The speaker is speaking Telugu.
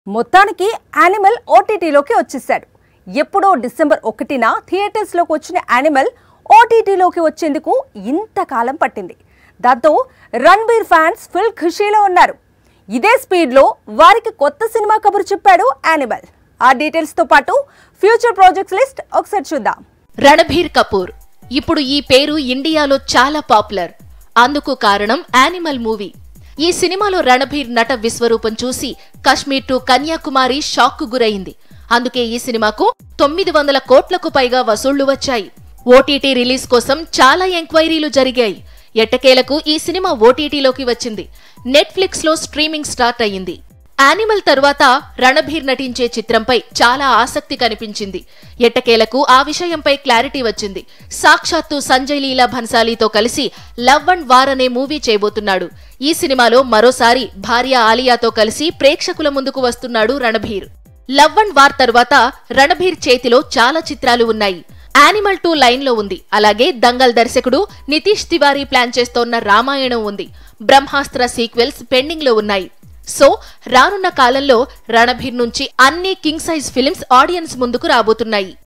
మొత్తానికి యానిమల్ ఓటీటీలోకి వచ్చేసాడు ఎప్పుడో డిసెంబర్ ఒకటిన థియేటర్స్లోకి వచ్చిన యానిమల్ ఓటీటీలోకి వచ్చేందుకు ఇంతకాలం పట్టింది దాంతో రణ్బీర్ ఫ్యాన్స్ ఫుల్ ఖుషీలో ఉన్నారు ఇదే స్పీడ్లో వారికి కొత్త సినిమా కబురు చెప్పాడు యానిమల్ ఆ డీటెయిల్స్తో పాటు ఫ్యూచర్ ప్రాజెక్ట్స్ లిస్ట్ ఒకసారి చూద్దాం రణబీర్ కపూర్ ఇప్పుడు ఈ పేరు ఇండియాలో చాలా పాపులర్ అందుకు కారణం యానిమల్ మూవీ ఈ సినిమాలో రణబీర్ నట విశ్వరూపం చూసి కశ్మీర్ టు కన్యాకుమారి షాక్ గురైంది అందుకే ఈ సినిమాకు తొమ్మిది వందల కోట్లకు పైగా వసూళ్లు వచ్చాయి ఓటీటీ రిలీజ్ కోసం చాలా ఎంక్వైరీలు జరిగాయి ఎట్టకేలకు ఈ సినిమా ఓటీటీలోకి వచ్చింది నెట్ఫ్లిక్స్ లో స్ట్రీమింగ్ స్టార్ట్ అయ్యింది యానిమల్ తరువాత రణబీర్ నటించే చిత్రంపై చాలా ఆసక్తి కనిపించింది ఎట్టకేలకు ఆ విషయంపై క్లారిటీ వచ్చింది సాక్షాత్తు సంజయ్ లీలా భన్సాలీతో కలిసి లవ్ అండ్ వార్ అనే మూవీ చేయబోతున్నాడు ఈ సినిమాలో మరోసారి భార్య ఆలియాతో కలిసి ప్రేక్షకుల ముందుకు వస్తున్నాడు రణబీర్ లవ్ అండ్ వార్ తరువాత రణబీర్ చేతిలో చాలా చిత్రాలు ఉన్నాయి యానిమల్ టూ లైన్ లో ఉంది అలాగే దంగల్ దర్శకుడు నితీష్ తివారీ ప్లాన్ చేస్తోన్న రామాయణం ఉంది బ్రహ్మాస్త్ర సీక్వెల్స్ పెండింగ్ లో ఉన్నాయి సో రానున్న కాలంలో రణబీర్ నుంచి అన్ని కింగ్ సైజ్ ఫిల్మ్స్ ఆడియన్స్ ముందుకు రాబోతున్నాయి